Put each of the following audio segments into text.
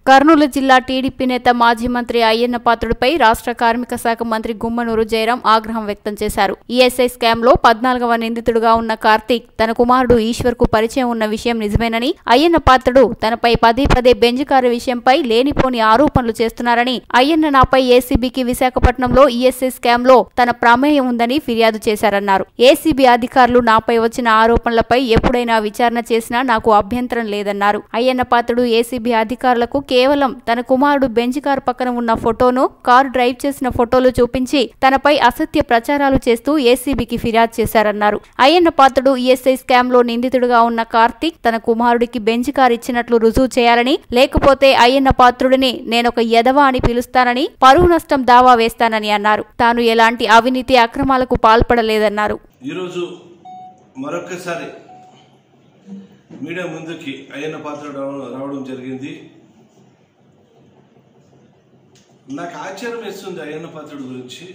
కర్నూలు జిల్లా టీడీపీ నేత మాజీ మంత్రి అయ్యన్న పాత్రుడిపై రాష్ట్ర కార్మిక శాఖ మంత్రి గుమ్మనూరు జయరాం ఆగ్రహం వ్యక్తం చేశారు ఈఎస్ఐ స్కామ్ లో పద్నాలుగవ నిందితుడుగా ఉన్న కార్తీక్ తన కుమారుడు ఈశ్వర్ కు పరిచయం ఉన్న విషయం నిజమేనని అయ్యన్న పాత్రుడు తనపై పదే పదే బెంజికారు విషయంపై లేనిపోని ఆరోపణలు చేస్తున్నారని అయ్యన్న నాపై ఏసీబీకి విశాఖపట్నంలో ఈఎస్ఐ స్కామ్ లో తన ప్రమేయం ఉందని ఫిర్యాదు చేశారన్నారు ఏసీబీ అధికారులు నాపై వచ్చిన ఆరోపణలపై ఎప్పుడైనా విచారణ చేసినా నాకు అభ్యంతరం లేదన్నారు అయ్యన్న పాత్రుడు ఏసీబీ అధికారులకు కేవలం తన కుమారుడు బెంచ్ కారు పక్కన ఉన్న ఫోటోను కారు డ్రైవ్ చేసిన ఫోటోలు చూపించి తనపై అసత్య ప్రచారాలు చేస్తూ ఏసీబీకి ఫిర్యాదు చేశారన్నారు అయ్యన్న పాత్రుడు ఈఎస్ఐ స్కామ్ లో నిందితుడుగా ఉన్న కార్తీక్ తన కుమారుడికి బెంచ్ కారు ఇచ్చినట్లు రుజువు చేయాలని లేకపోతే అయ్యన్న పాత్రుడిని నేనొక యదవ అని పిలుస్తానని పరువు నష్టం దావా వేస్తానని అన్నారు తాను ఎలాంటి అవినీతి అక్రమాలకు పాల్పడలేదన్నారు ఈరోజు మరొక్కసారి మీడియా ముందుకి అయ్యన్న పాత్ర రావడం రావడం జరిగింది నాకు ఆశ్చర్యం వేస్తుంది అయ్యన్న పాత్రుడు గురించి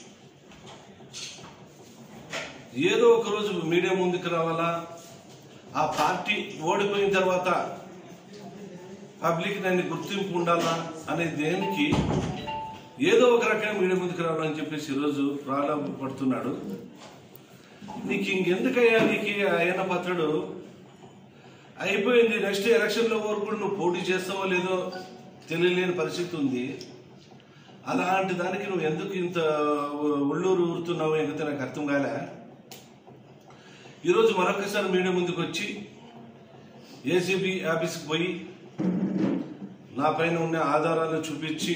ఏదో ఒక రోజు మీడియా ముందుకు రావాలా ఆ పార్టీ ఓడిపోయిన తర్వాత పబ్లిక్ నన్ను గుర్తింపు ఉండాలా అనే దేనికి ఏదో ఒక రకంగా మీడియా ముందుకు రావాలని చెప్పేసి ఈరోజు ప్రారంభ పడుతున్నాడు నీకు ఇంకెందుకయ్యా నీకు అయ్యన్న పాత్రుడు అయిపోయింది నెక్స్ట్ ఎలక్షన్లో వరకు కూడా నువ్వు పోటీ చేస్తావో లేదో తెలియలేని పరిస్థితి ఉంది అలాంటి దానికి నువ్వు ఎందుకు ఇంత ఉళ్ళూరు ఊరుతున్నావో ఎందుకు నాకు అర్థం కాలే ఈరోజు మరొకసారి మీడియా ముందుకు వచ్చి ఏసీబీ ఆఫీస్కి పోయి నా పైన ఉన్న ఆధారాలను చూపించి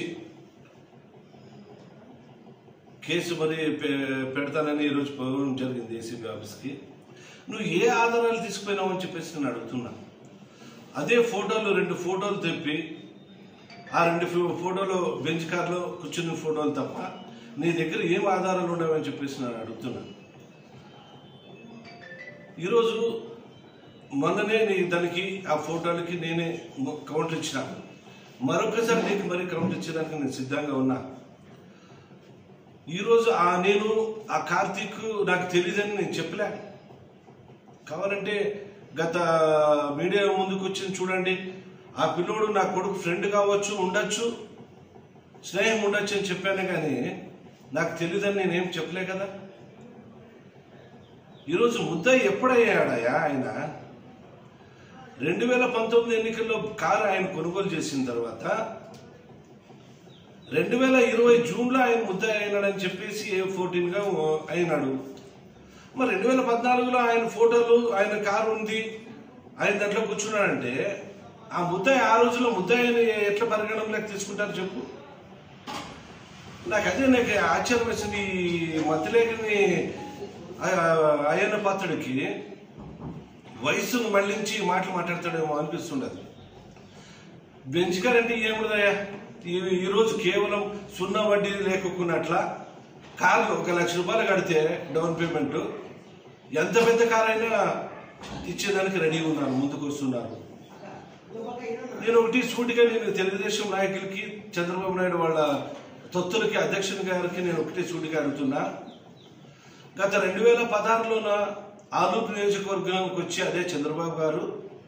కేసు మరి పె- పెడతానని ఈరోజు పోవడం జరిగింది ఏసీబీ ఆఫీస్కి నువ్వు ఏ ఆధారాలు తీసుకుపోయినావు అని చెప్పేసి నేను అడుగుతున్నా అదే ఫోటోలు రెండు ఫోటోలు తెప్పి ఆ రెండు ఫో- ఫోటోలు బెంచ్ కార్లో కూర్చున్న ఫోటోలు తప్ప నీ దగ్గర ఏం ఆధారాలు ఉండవని చెప్పేసి నేను అడుగుతున్నా ఈరోజు మొన్ననే నీ దానికి ఆ ఫోటోలకి నేనే మొ- కౌంటర్ ఇచ్చిన మరొకసారి నీకు మరి కౌంటర్ ఇచ్చేదానికి నేను సిద్ధంగా ఉన్నా ఈరోజు ఆ నేను ఆ కార్తీక్ నాకు తెలియదని నేను చెప్పలే కావాలంటే గత మీడియా ముందుకు వచ్చింది చూడండి ఆ పిల్లోడు నా కొడుకు ఫ్రెండ్ కావచ్చు ఉండొచ్చు స్నేహం ఉండొచ్చు అని చెప్పాను కానీ నాకు తెలియదని నేనేం చెప్పలే కదా ఈరోజు ముద్ద ఎప్పుడయ్యాడయా ఆయన రెండు వేల పంతొమ్మిది ఎన్నికల్లో కారు ఆయన కొనుగోలు చేసిన తర్వాత రెండు వేల ఇరవై జూన్లో ఆయన ముద్ద అయినాడని చెప్పేసి ఏ ఫోర్టీన్గా అయినాడు మరి రెండు వేల పద్నాలుగులో ఆయన ఫోటోలు ఆయన కారు ఉంది ఆయన దాంట్లో కూర్చున్నాడంటే ఆ ముద్ద ఆ రోజులో ముద్ద ఎట్లా పరిగణనలోకి తీసుకుంటారు చెప్పు నాకు అదే నాకు ఆశ్చర్యం వేసింది ఈ మధ్యలేఖని అయ్యన్న పాత్రుడికి వయసును మళ్ళించి ఈ మాటలు మాట్లాడతాడేమో అనిపిస్తుండదు బెంచ్ కార్ అంటే ఏముందయ్యా ఈ- ఈరోజు కేవలం సున్నా వడ్డీ లేకున్నట్ల కారు ఒక లక్ష రూపాయలు కడితే డౌన్ పేమెంట్ ఎంత పెద్ద కార్ అయినా ఇచ్చేదానికి రెడీగా ఉన్నారు ముందుకు వస్తున్నారు నేను ఒకటి సూటిగా నేను తెలుగుదేశం నాయకులకి చంద్రబాబు నాయుడు వాళ్ళ తొత్తులకి అధ్యక్షుని గారికి నేను ఒకటి సూటిగా అడుగుతున్నా గత రెండు వేల పదహారులోన ఆలూరు నియోజకవర్గానికి వచ్చి అదే చంద్రబాబు గారు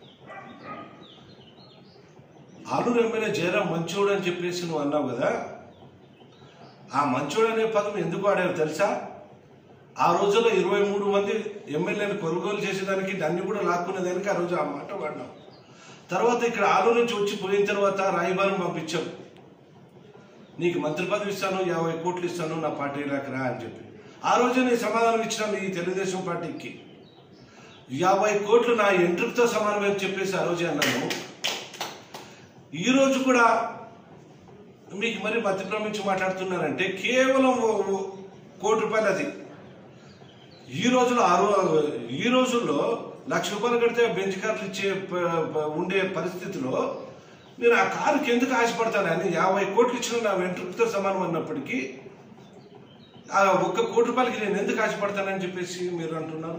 ఆలూరు ఎమ్మెల్యే జయరాం మంచోడు అని చెప్పేసి నువ్వు అన్నావు కదా ఆ మంచోడు అనే పదం ఎందుకు వాడావు తెలుసా ఆ రోజుల్లో ఇరవై మూడు మంది ఎమ్మెల్యేలు కొనుగోలు చేసేదానికి దాన్ని కూడా లాక్కునేదానికి ఆ రోజు ఆ మాట వాడినాం తర్వాత ఇక్కడ ఆలూరు నుంచి వచ్చి పోయిన తర్వాత రాయబారం పంపించాం నీకు మంత్రి పదవి ఇస్తాను యాభై కోట్లు ఇస్తాను నా పార్టీలోకి రా అని చెప్పి ఆ రోజు నేను సమాధానం ఇచ్చినాను ఈ తెలుగుదేశం పార్టీకి యాభై కోట్లు నా ఎంట్రుకతో సమానం అని చెప్పేసి ఆ రోజే అన్నాను ఈ రోజు కూడా మీకు మరి మధ్య ప్రమించి మాట్లాడుతున్నారంటే కేవలం ఓ- ఓ కోటి రూపాయలు అది ఈ రోజులో ఆ రో- ఈ రోజుల్లో లక్ష రూపాయలు కడితే బెంచ్ కార్లు ఇచ్చే ప- ప- ఉండే పరిస్థితిలో నేను ఆ కారుకి ఎందుకు ఆశపడతానని యాభై కోట్లు ఇచ్చిన నా వెంట్రుకతో సమానం అన్నప్పటికీ ఆ ఒక్క కోటి రూపాయలకి నేను ఎందుకు ఆశపడతానని చెప్పేసి మీరు అంటున్నారు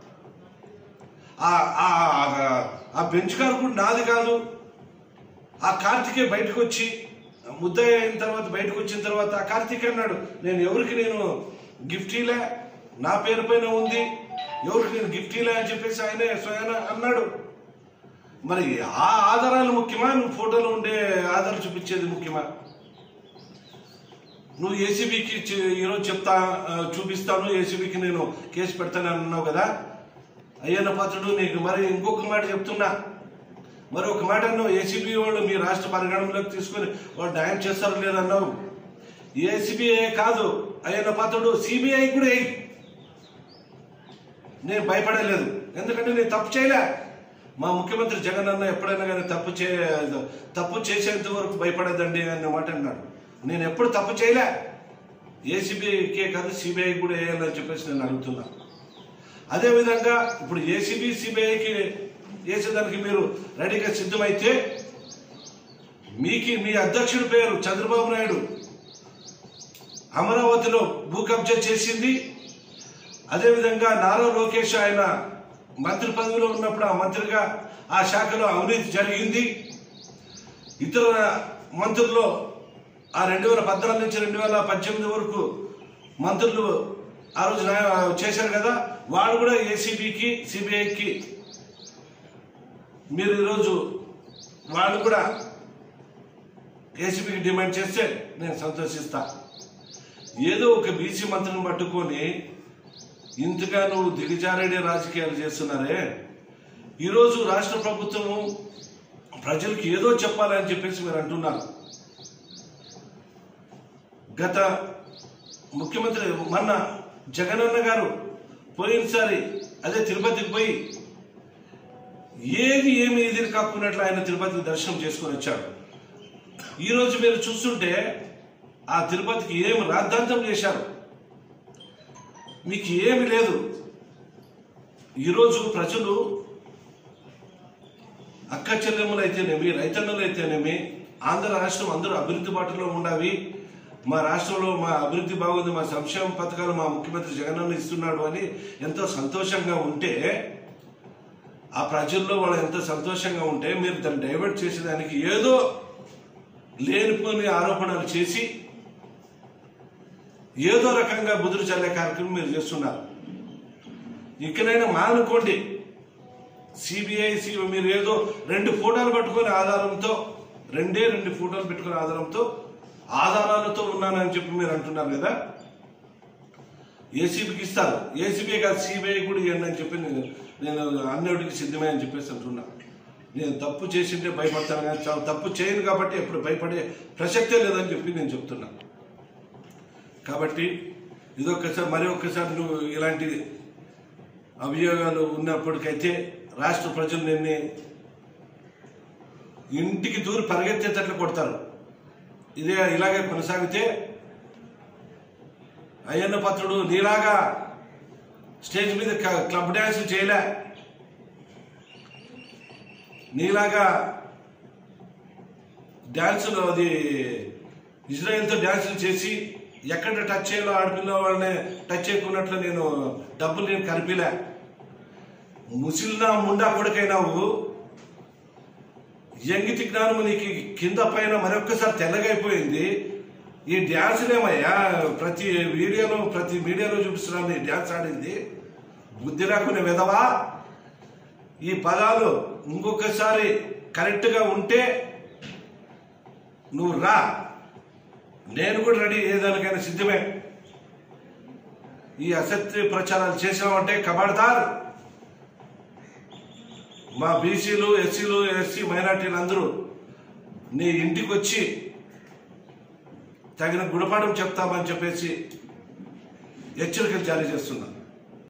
ఆ- ఆ- ఆ- ఆ బెంచ్ కారు కూడా నాది కాదు ఆ కార్తికే బయటకు వచ్చి ముద్ద అయిన తర్వాత బయటకు వచ్చిన తర్వాత ఆ కార్తీక్ అన్నాడు నేను ఎవరికి నేను గిఫ్ట్ ఇలా నా పేరు పైన ఉంది ఎవరికి నేను గిఫ్ట్ ఇలా అని చెప్పేసి ఆయనే స్వయాన అన్నాడు మరి ఆ ఆధారాలు ముఖ్యమా నువ్వు ఫోటోలో ఉండే ఆటలు చూపించేది ముఖ్యమా నువ్వు ఏసీబీకి ఈరోజు చెప్తా ఆ, చూపిస్తాను ఏసీబీకి నేను కేసు పెడతాను అన్నావు కదా అయ్యన్న పాత్రుడు నీకు మరి ఇంకొక మాట చెప్తున్నా మరి ఒక మాట అన్నావు ఏసీబీ వాళ్ళు మీ రాష్ట్ర పరిగణనలోకి తీసుకొని వాళ్ళు న్యాయం చేస్తారో లేదన్నావు ఏసీబీఐ కాదు అయ్యన్న పాత్రుడు సిబిఐ కూడా వేయి నేను భయపడలేదు ఎందుకంటే నేను తప్పు చేయలే మా ముఖ్యమంత్రి జగన్ అన్న ఎప్పుడైనా కానీ తప్పు చే తప్పు చేసేంత వరకు భయపడదండి అన్న మాట అన్నాడు నేను ఎప్పుడు తప్పు చేయలే ఏసీబీకే కాదు సిబిఐ కూడా వేయాలని చెప్పేసి నేను అడుగుతున్నా అదేవిధంగా ఇప్పుడు ఏసీబీ సిబిఐకి వేసేదానికి మీరు రెడీగా సిద్ధమైతే మీకి మీ అధ్యక్షుడి పేరు చంద్రబాబు నాయుడు అమరావతిలో భూ కబ్జా చేసింది అదేవిధంగా నారా లోకేష్ ఆయన మంత్రి పదవిలో ఉన్నప్పుడు ఆ మంత్రిగా ఆ శాఖలో అవినీతి జరిగింది ఇతర మంత్రుల్లో ఆ రెండు వేల పద్నాలుగు నుంచి రెండు వేల పద్దెనిమిది వరకు మంత్రులు ఆ రోజు న్యాయ- చేశారు కదా వాళ్ళు కూడా ఏసీబీకి సిబిఐకి మీరు ఈరోజు వాళ్ళు కూడా ఏసీబీకి డిమాండ్ చేస్తే నేను సంతోషిస్తా ఏదో ఒక బీసీ మంత్రిని పట్టుకొని ఇంతగా నువ్వు దిగజారడే రాజకీయాలు చేస్తున్నారే ఈరోజు రాష్ట్ర ప్రభుత్వము ప్రజలకు ఏదో చెప్పాలని చెప్పేసి మీరు అంటున్నారు గత ముఖ్యమంత్రి మొన్న జగనన్న గారు పోయినసారి అదే తిరుపతికి పోయి ఏది ఏమి ఎదురు కాకున్నట్లు ఆయన తిరుపతి దర్శనం చేసుకొని వచ్చాడు ఈరోజు మీరు చూస్తుంటే ఆ తిరుపతికి ఏమి రాద్ధాంతం చేశారు మీకు ఏమి లేదు ఈరోజు ప్రజలు అక్క చెల్లెమ్మలు అయితేనేమి రైతన్నలు అయితేనేమి ఆంధ్ర రాష్ట్రం అందరూ అభివృద్ధి బాటలో ఉండాలి మా రాష్ట్రంలో మా అభివృద్ధి బాగుంది మా సంక్షేమ పథకాలు మా ముఖ్యమంత్రి జగనన్న ఇస్తున్నాడు అని ఎంతో సంతోషంగా ఉంటే ఆ ప్రజల్లో వాళ్ళు ఎంతో సంతోషంగా ఉంటే మీరు దాన్ని డైవర్ట్ చేసేదానికి ఏదో లేనిపోని ఆరోపణలు చేసి ఏదో రకంగా బుదురు చల్లే కార్యక్రమం మీరు చేస్తున్నారు ఇకనైనా మానుకోండి సిబిఐ మీరు ఏదో రెండు ఫోటోలు పట్టుకొని ఆధారంతో రెండే రెండు ఫోటోలు పెట్టుకునే ఆధారంతో ఆధారాలతో ఉన్నానని చెప్పి మీరు అంటున్నారు కదా ఏసీబీకి ఇస్తారు ఏసీబీ కాదు సిబిఐ కూడా ఇవ్వండి అని చెప్పి నేను నేను అన్నిటికి సిద్ధమే అని చెప్పేసి అంటున్నా నేను తప్పు చేసింటే భయపడతాను కానీ చాలా తప్పు చేయను కాబట్టి ఎప్పుడు భయపడే ప్రసక్తే లేదని చెప్పి నేను చెప్తున్నా కాబట్టి ఇదొక్కసారి మరి ఒక్కసారి నువ్వు ఇలాంటి అభియోగాలు ఉన్నప్పటికైతే రాష్ట్ర ప్రజలు నిన్ను ఇంటికి దూరి పరిగెత్తేటట్లు కొడతారు ఇదే ఇలాగే కొనసాగితే అయ్యన్న పత్రుడు నీలాగా స్టేజ్ మీద క- క్లబ్ డ్యాన్స్ చేయలే నీలాగా డ్యాన్సులు అది ఇజ్రాయెల్తో డ్యాన్సులు చేసి ఎక్కడ టచ్ చేయాలో ఆడపిల్ల వాళ్ళని టచ్ చేయకున్నట్లు నేను డబ్బులు నేను కనిపిలే ముసిల్నా ముండా కొడుకైనావు ఎంగితి జ్ఞానము నీకు కింద పైన మరొక్కసారి తెల్లగైపోయింది ఈ డ్యాన్స్లేమయ్యా ప్రతి వీడియోలో ప్రతి మీడియాలో చూపిస్తున్నాను ఈ డ్యాన్స్ ఆడింది బుద్ధి రాకునే విధవా ఈ పదాలు ఇంకొకసారి కరెక్ట్గా ఉంటే నువ్వు రా నేను కూడా రెడీ ఏదానికైనా సిద్ధమే ఈ అసత్య ప్రచారాలు చేసామంటే కబడ్దార్ మా బీసీలు ఎస్సీలు ఎస్సీ మైనార్టీలు అందరూ నీ ఇంటికి వచ్చి తగిన గుణపాఠం చెప్తామని చెప్పేసి హెచ్చరికలు జారీ చేస్తున్నా